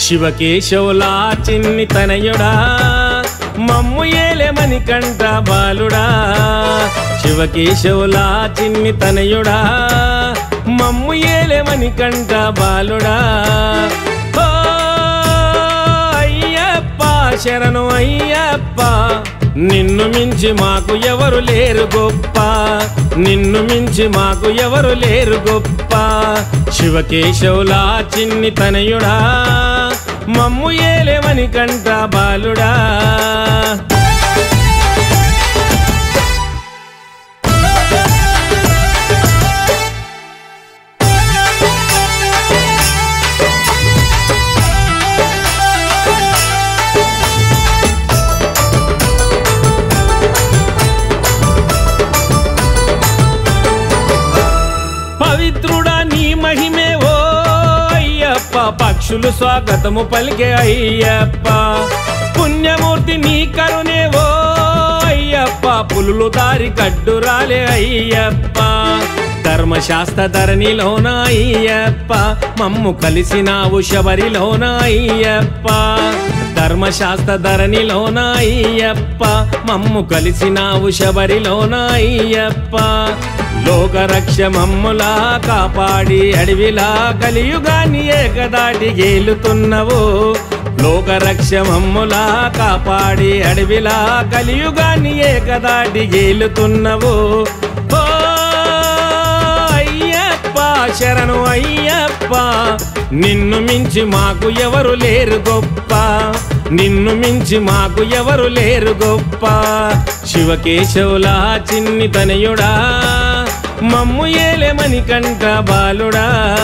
శివకేశవులా చిన్ని తనయుడా మమ్ము ఏలేమని కంట బాలుడా శివకేశవులా చిన్ని తనయుడా మమ్ము ఏలేమని కంట బాలుడా ఓ అయ్యప్ప శరణు అయ్యప్ప నిన్ను మించి మాకు ఎవరు లేరు గొప్ప నిన్ను మించి మాకు ఎవరు లేరు గొప్ప శివకేశవులా చిన్ని తనయుడా మమ్ము ఏలేమని కంట బాలుడా పవిత్రుడా నీ మహిమే ఓ అయ్యప్ప పక్షులు స్వాగతము పలికే అయ్యప్ప పుణ్యమూర్తి నీ కరుణే ఓ అయ్యప్ప పులులు దారి కడ్డురాలే అయ్యప్ప ధర్మశాస్త్ర ధరణిలోన అయ్యప్ప మమ్ము కలిసినావు శబరిలోన అయ్యప్ప ధర్మశాస్త్ర ధరణిలోన అయ్యప్ప మమ్ము కలిసినావు శబరిలోన అయ్యప్ప లోకరక్ష మమ్ములా కాపాడి అడవిలా కలియుగాన్ని ఏకదాటి గేలుతున్నవు లోకరక్ష మమ్ములా కాపాడి అడవిలా కలియుగాన్ని ఏకదాటి గేలుతున్నవు ఓ అయ్యప్ప శరణు అయ్యప్ప నిన్ను మించి మాకు ఎవరు లేరు గొప్ప నిన్ను మించి మాకు ఎవరు లేరు గొప్ప శివకేశవులా చిన్ని తనయుడా మమ్ము ఏలేమని కంట బాలుడా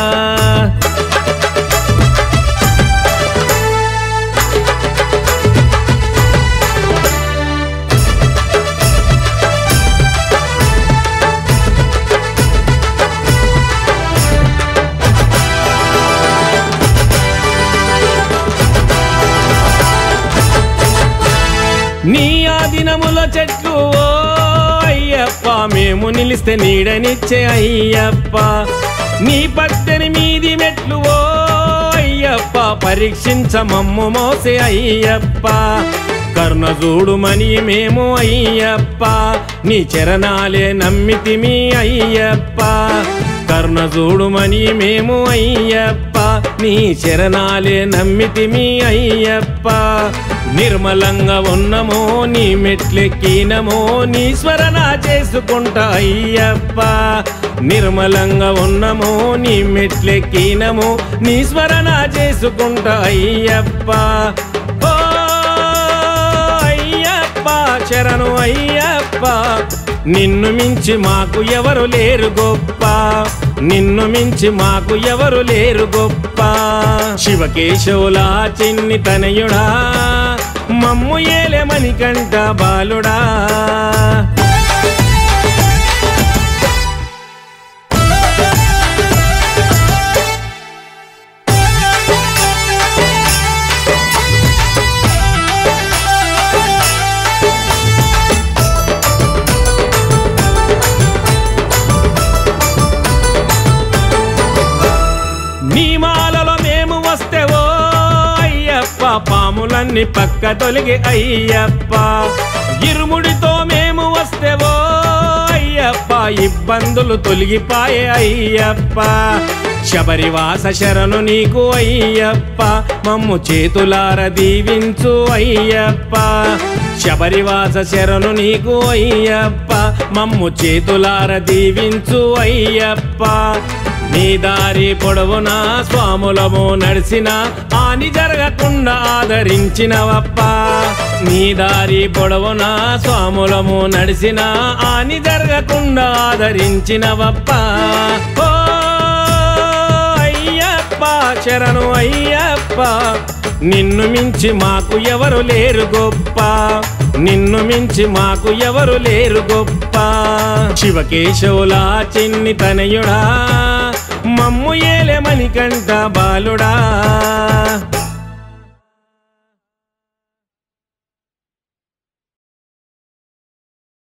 నీ ఆదినముల చెట్లు ఓ అయ్యప్ప మేము నిలిస్తే నీడనిచ్చే అయ్యప్ప నీ పద్దెని మీది మెట్లు ఓ అయ్యప్ప పరీక్షించ మమ్ము మోసే అయ్యప్ప కరుణ చూడుమని మేము అయ్యప్ప నీ చరణాలే నమ్మితిమి అయ్యప్ప కరుణ చూడుమని మేము అయ్యప్ప నీ చరణాలే నమ్మితిమి అయ్యప్ప నిర్మలంగా ఉన్నమో నీ మెట్లెక్కినమో నీ స్మరణ చేసుకుంటా అయ్యప్ప నిర్మలంగా ఉన్నమో నీ మెట్లెక్కినమో నీ స్మరణ చేసుకుంటా అయ్యప్ప ఓ అయ్యప్ప శరణు అయ్యప్ప నిన్ను మించి మాకు ఎవరు లేరు గొప్ప నిన్ను మించి మాకు ఎవరు లేరు గొప్ప శివకేశవులా చిన్ని తనయుడా మమ్ము ఏలేమని కంట బాలుడా నీ మాలలో మేము వస్తే ఓ అయ్యప్ప పాములన్నీ పక్క తొలగి అయ్యప్ప ఇరుముడితో మేము వస్తే ఓ అయ్యప్ప ఇబ్బందులు తొలగిపాయే అయ్యప్ప శబరివాస శరణు నీకు అయ్యప్ప మమ్ము చేతులార దీవించు అయ్యప్ప శబరివాస శరణు నీకు అయ్యప్ప మమ్ము చేతులార దీవించు అయ్యప్ప నీ దారి పొడవున స్వాములము నడిచిన హాని జరగకుండా ఆదరించినవప్ప నీ దారి పొడవున స్వాములము నడిచిన హాని జరగకుండా ఆదరించినవప్ప ఓ అయ్యప్ప శరణు అయ్యప్ప నిన్ను మించి మాకు ఎవరు లేరు గొప్ప నిన్ను మించి మాకు ఎవరు లేరు గొప్ప శివకేశవులా చిన్ని తనయుడా మమ్ము ఏలేమని కంట బాలుడా